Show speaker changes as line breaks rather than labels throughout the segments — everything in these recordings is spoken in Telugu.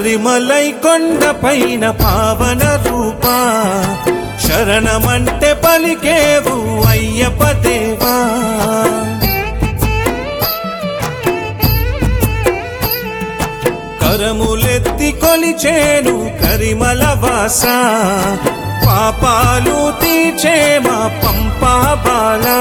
శబరిమలై కొండ పైన పావన రూపా శరణమంటే పలికేవు అయ్యప్ప దేవా కరములెత్తి కొలిచేను కరిమల వాస పాపాలు తీర్చే మా పంపా బాలా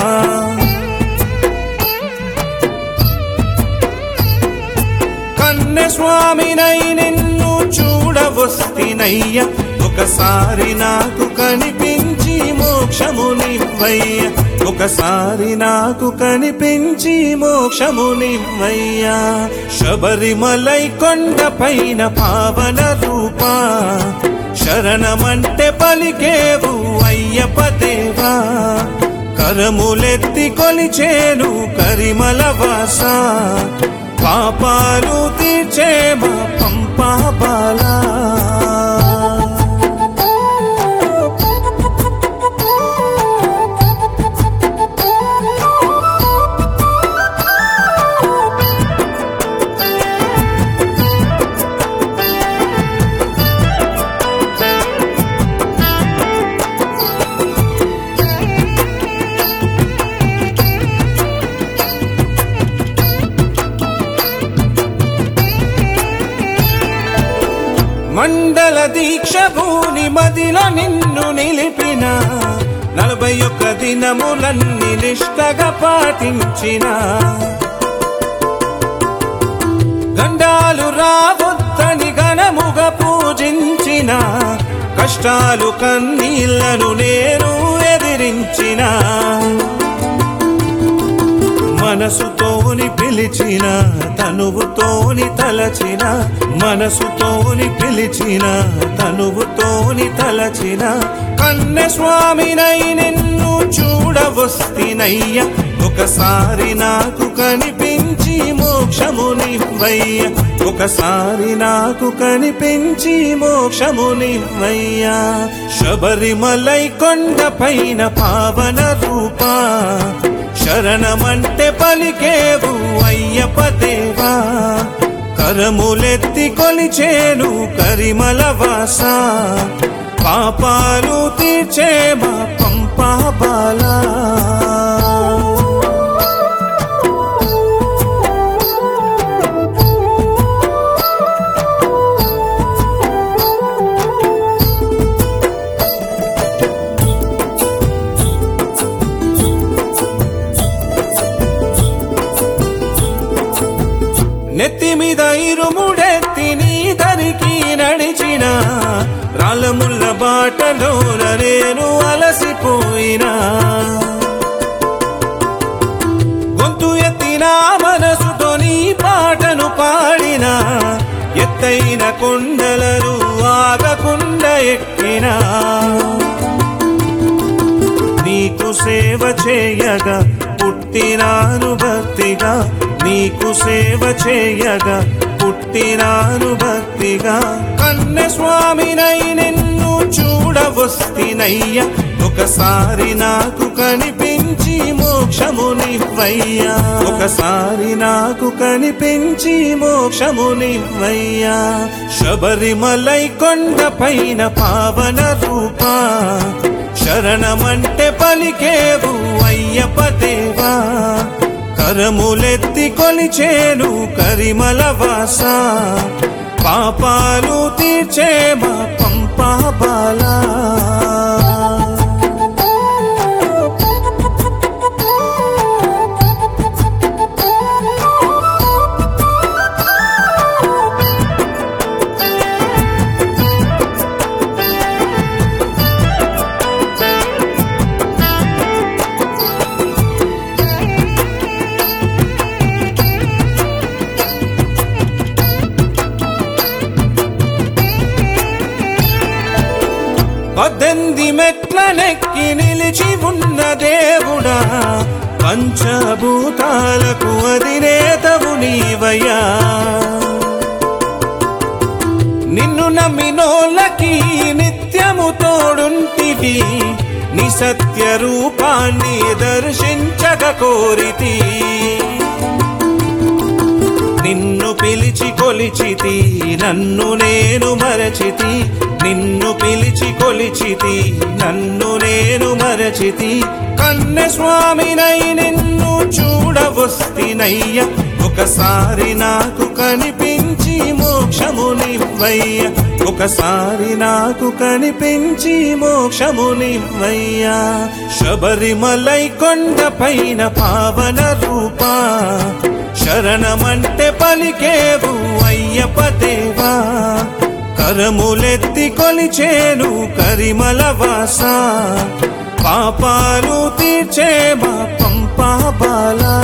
కన్నె స్వామినై నిన్ను చూడవస్తినయ్య ఒకసారి నాకు కనిపించి మోక్షమునివ్వయ్య ఒకసారి నాకు కనిపించి మోక్షమునివ్వయ్యా శబరిమలై కొండ పైన పావన రూపా శరణమంటే పలికేవు అయ్యప్ప దేవా కరములెత్తి కొలిచేను కరిమల వాస పాపాలు తీర్చే మా పంపా బాలా మండల దీక్ష భూని మదిలో నిన్ను నిలిపిన నలభై ఒక్క దినములన్నీ నిష్టగా పాటించిన గండాలు రావొద్దని గణముగా పూజించిన కష్టాలు కన్నీళ్లను నేను ఎదిరించిన మనసుతోని పిలిచిన తనువుతోని తలచిన మనసుతోని పిలిచిన తనువుతోని తలచిన కన్నె స్వామినై నిన్ను చూడవస్తినయ్య ఒకసారి నాకు కనిపించి మోక్షమునివ్వయ్య ఒకసారి నాకు కనిపించి మోక్షమునివ్వయ్యా శబరిమలై కొండ పైన పావన రూపా శరణమంటే పలికేవు అయ్యప్ప దేవా కరములెత్తి కొలిచేను కరిమల వాస పాపాలు తీర్చే మా పంపా బాలా నెత్తి మీద ఇరుముడెత్తి నీ దరికి నడిచిన రాళ్ళముళ్ళ బాటలోన నేను అలసిపోయినా గొంతు ఎత్తిన మనసుతో నీ పాటను పాడిన ఎత్తైన కొండలను ఆగకుండా ఎక్కినా నీకు సేవ చేయగా పుట్టినాను భక్తిగా నీకు సేవ చేయగా పుట్టినాను భక్తిగా కన్నె స్వామినై నిన్ను చూడవస్తినయ్య ఒకసారి నాకు కనిపించి మోక్షమునివ్వయ్యా ఒకసారి నాకు కనిపించి మోక్షమునివ్వయ్యా శబరిమలై కొండ పైన పావన రూపా శరణమంటే పలికేవు అయ్యప్ప దేవా కరములెత్తి కొలిచేను కరిమల వాస పాపాలు తీర్చే మా పంపా బాలా పద్దెనిమిది మెట్లనెక్కి నిలిచి ఉన్న దేవుడా పంచభూతాలకు అధినేతవు నీవయ్యా నిన్ను నమ్మినోళ్ళకి నిత్యము తోడుంటివి నీ సత్య రూపాన్ని దర్శించక కోరితి నిన్ను పిలిచి కొలిచితి నన్ను నేను మరచితి నిన్ను పిలిచి కొలిచితి నన్ను నేను మరచితి కన్నె స్వామినై నిన్ను చూడవస్తినయ్య ఒకసారి నాకు కనిపించి మోక్షమునివ్వయ్య ఒకసారి నాకు కనిపించి మోక్షమునివ్వయ్యా శబరిమలై కొండ పైన పావన రూపా శరణమంటే పలికేవు అయ్యప్ప దేవా కరములెత్తి కొలిచేను కరిమల వాస పాపాలు తీర్చే మా పంపా బాలా